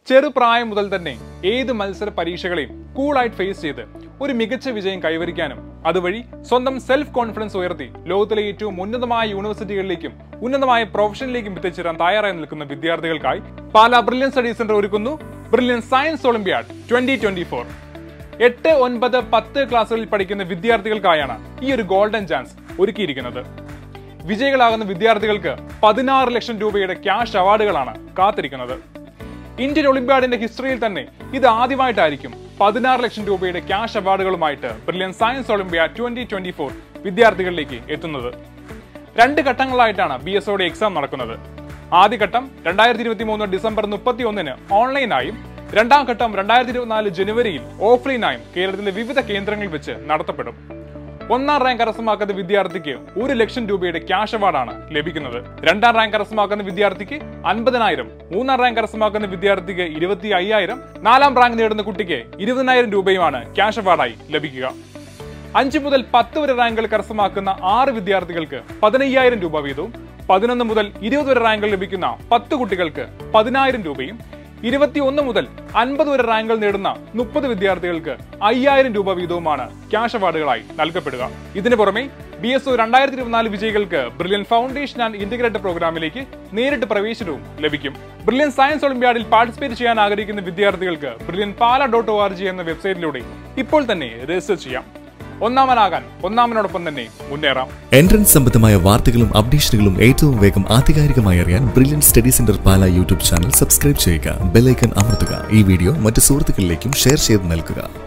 ചെറുപ്രായം മുതൽ തന്നെ ഏത് മത്സര പരീക്ഷകളെയും കൂളായിട്ട് ഫേസ് ചെയ്ത് ഒരു മികച്ച വിജയം കൈവരിക്കാനും അതുവഴി സ്വന്തം സെൽഫ് കോൺഫിഡൻസ് ഉയർത്തി ലോകത്തിലെ ഏറ്റവും ഉന്നതമായ യൂണിവേഴ്സിറ്റികളിലേക്കും ഉന്നതമായ പ്രൊഫഷനിലേക്കും എത്തിച്ചേരാൻ തയ്യാറായി നിൽക്കുന്ന വിദ്യാർത്ഥികൾക്കായി പാലാ ബ്രില്യൻ സ്റ്റഡി സെന്റർ ഒരുക്കുന്നു Brilliant science olympiad twenty twenty four എട്ട് ഒൻപത് പത്ത് ക്ലാസ്സുകളിൽ പഠിക്കുന്ന വിദ്യാർത്ഥികൾക്കായാണ് ഈ ഒരു ഗോൾഡൻ ചാൻസ് ഒരുക്കിയിരിക്കുന്നത് വിജയികളാകുന്ന വിദ്യാർത്ഥികൾക്ക് പതിനാറ് ലക്ഷം രൂപയുടെ ക്യാഷ് അവാർഡുകളാണ് കാത്തിരിക്കുന്നത് ഇന്ത്യൻ ഒളിമ്പ്യാഡിന്റെ ഹിസ്റ്ററിയിൽ തന്നെ ഇത് ആദ്യമായിട്ടായിരിക്കും പതിനാറ് ലക്ഷം രൂപയുടെ ക്യാഷ് അവാർഡുകളുമായിട്ട് Brilliant science olympiad twenty twenty four വിദ്യാർത്ഥികളിലേക്ക് എത്തുന്നത് രണ്ട് ഘട്ടങ്ങളായിട്ടാണ് ബി എസ് ഒയുടെ എക്സാം നടക്കുന്നത് ആദ്യഘട്ടം രണ്ടായിരത്തി ഇരുപത്തി മൂന്ന് ഡിസംബർ മുപ്പത്തി ഒന്നിന് ഓൺലൈനായും രണ്ടാം ഘട്ടം രണ്ടായിരത്തി ഇരുപത്തിനാല് ജനുവരിയിൽ ഓഫ്ലൈനായും കേരളത്തിലെ വിവിധ കേന്ദ്രങ്ങളിൽ വെച്ച് നടത്തപ്പെടും ഒന്നാം റാങ്ക് കരസ്ഥമാക്കുന്ന വിദ്യാർത്ഥിക്ക് ഒരു ലക്ഷം രൂപയുടെ ക്യാഷ് അവാർഡാണ് ലഭിക്കുന്നത് രണ്ടാം റാങ്ക് കരസ്ഥമാക്കുന്ന വിദ്യാർത്ഥിക്ക് അൻപതിനായിരം മൂന്നാം റാങ്ക് കരസ്ഥമാക്കുന്ന വിദ്യാർത്ഥിക്ക് ഇരുപത്തി അയ്യായിരം നാലാം റാങ്ക് നേടുന്ന കുട്ടിക്ക് ഇരുപതിനായിരം രൂപയുമാണ് ക്യാഷ് അവാർഡായി ലഭിക്കുക അഞ്ച് മുതൽ പത്ത് വരെ റാങ്കുകൾ കരസ്ഥമാക്കുന്ന ആറ് വിദ്യാർത്ഥികൾക്ക് പതിനയ്യായിരം രൂപ വീതവും പതിനൊന്ന് മുതൽ ഇരുപത് വരെ റാങ്കുകൾ ലഭിക്കുന്ന പത്ത് കുട്ടികൾക്ക് പതിനായിരം രൂപയും ഇരുപത്തിയൊന്ന് മുതൽ അൻപത് വരെ റാങ്കുകൾ നേടുന്ന മുപ്പത് വിദ്യാർത്ഥികൾക്ക് അയ്യായിരം രൂപ വീതവുമാണ് ക്യാഷ് അവാർഡുകളായി നൽകപ്പെടുക ഇതിനു പുറമെ ബി എസ് ഒ രണ്ടായിരത്തി ഇരുപത്തിനാല് വിജയികൾക്ക് ബ്രില്യൻ ഫൗണ്ടേഷൻ ആൻഡ് ഇന്റഗ്രേറ്റഡ് പ്രോഗ്രാമിലേക്ക് നേരിട്ട് പ്രവേശനവും ലഭിക്കും ബ്രില്യൻ സയൻസ് ഒളിമ്പ്യാഡിൽ പാർട്ടിസിപ്പേറ്റ് ചെയ്യാൻ ആഗ്രഹിക്കുന്ന വിദ്യാർത്ഥികൾക്ക് Brilliant Pala dot O R G എന്ന വെബ്സൈറ്റിലൂടെ ഇപ്പോൾ തന്നെ രജിസ്റ്റർ ചെയ്യാം ഒന്നാമനാകാൻ ഒന്നാമനോടൊപ്പം തന്നെ മുന്നേറാം എൻട്രൻസ് സംബന്ധമായ വാർത്തകളും അപ്ഡേഷനുകളും ഏറ്റവും വേഗം ആധികാരികമായി അറിയാൻ Brilliant study centre Pala YouTube channel subscribe ചെയ്യുക ബെല്ലൈക്കൺ അമർത്തുക ഈ വീഡിയോ മറ്റ് സുഹൃത്തുക്കളിലേക്കും ഷെയർ ചെയ്ത് നൽകുക